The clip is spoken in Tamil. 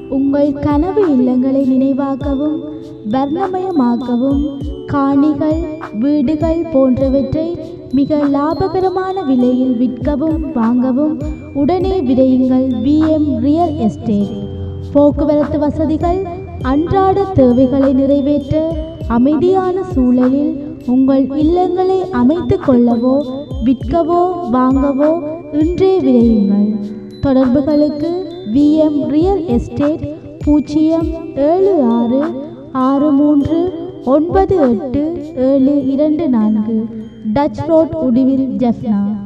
உங்கள் கனவு இல்லங்களை நினைவாக்கவும் வர்ணமயமாக்கவும் காணிகள் வீடுகள் போன்றவற்றை மிக லாபகரமான விலையில் விற்கவும் வாங்கவும் உடனே விரையுங்கள் விஎம் ரியல் எஸ்டேட் போக்குவரத்து வசதிகள் அன்றாட தேவைகளை நிறைவேற்ற அமைதியான சூழலில் உங்கள் இல்லங்களை அமைத்துக் கொள்ளவோ விற்கவோ வாங்கவோ இன்றே விரையுங்கள் தொடர்புகளுக்கு விஎம் ரியல் எஸ்டேட் பூஜ்ஜியம் ஏழு ஆறு ஆறு மூன்று ஒன்பது எட்டு ஏழு இரண்டு நான்கு டச் ரோட் உடிவில் ஜெஃப்னா